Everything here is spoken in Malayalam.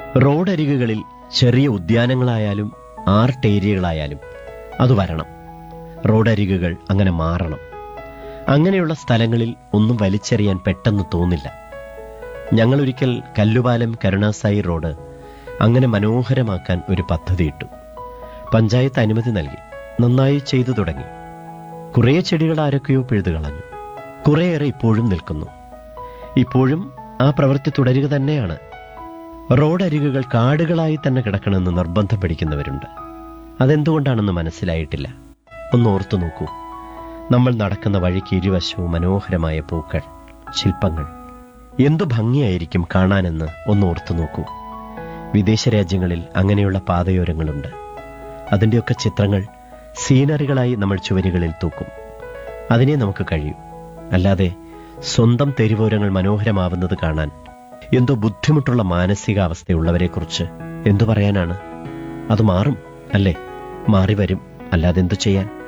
റോഡരികുകളിൽ ചെറിയ ഉദ്യാനങ്ങളായാലും ആർട്ട് ഏരിയകളായാലും അത് വരണം റോഡരികുകൾ അങ്ങനെ മാറണം അങ്ങനെയുള്ള സ്ഥലങ്ങളിൽ ഒന്നും വലിച്ചെറിയാൻ പെട്ടെന്ന് തോന്നില്ല ഞങ്ങളൊരിക്കൽ കല്ലുപാലം കരുണാസായി റോഡ് അങ്ങനെ മനോഹരമാക്കാൻ ഒരു പദ്ധതിയിട്ടു പഞ്ചായത്ത് അനുമതി നൽകി നന്നായി ചെയ്തു തുടങ്ങി കുറേ ചെടികൾ ആരൊക്കെയോ പിഴുതു കളഞ്ഞു കുറേയേറെ ഇപ്പോഴും നിൽക്കുന്നു ഇപ്പോഴും ആ പ്രവൃത്തി തുടരുക തന്നെയാണ് റോഡരികുകൾ കാടുകളായി തന്നെ കിടക്കണമെന്ന് നിർബന്ധം പിടിക്കുന്നവരുണ്ട് അതെന്തുകൊണ്ടാണെന്ന് മനസ്സിലായിട്ടില്ല ഒന്ന് ഓർത്തു നോക്കൂ നമ്മൾ നടക്കുന്ന വഴിക്ക് ഇരുവശവും മനോഹരമായ പൂക്കൾ ശില്പങ്ങൾ എന്തു ഭംഗിയായിരിക്കും കാണാനെന്ന് ഒന്ന് ഓർത്തു നോക്കൂ വിദേശ രാജ്യങ്ങളിൽ അങ്ങനെയുള്ള പാതയോരങ്ങളുണ്ട് അതിൻ്റെയൊക്കെ ചിത്രങ്ങൾ സീനറികളായി നമ്മൾ ചുവരുകളിൽ തൂക്കും അതിനെ നമുക്ക് കഴിയും അല്ലാതെ സ്വന്തം തെരുവോരങ്ങൾ മനോഹരമാവുന്നത് കാണാൻ എന്തോ ബുദ്ധിമുട്ടുള്ള മാനസികാവസ്ഥയുള്ളവരെക്കുറിച്ച് എന്തു പറയാനാണ് അത് മാറും അല്ലേ മാറി വരും അല്ലാതെ എന്തു ചെയ്യാൻ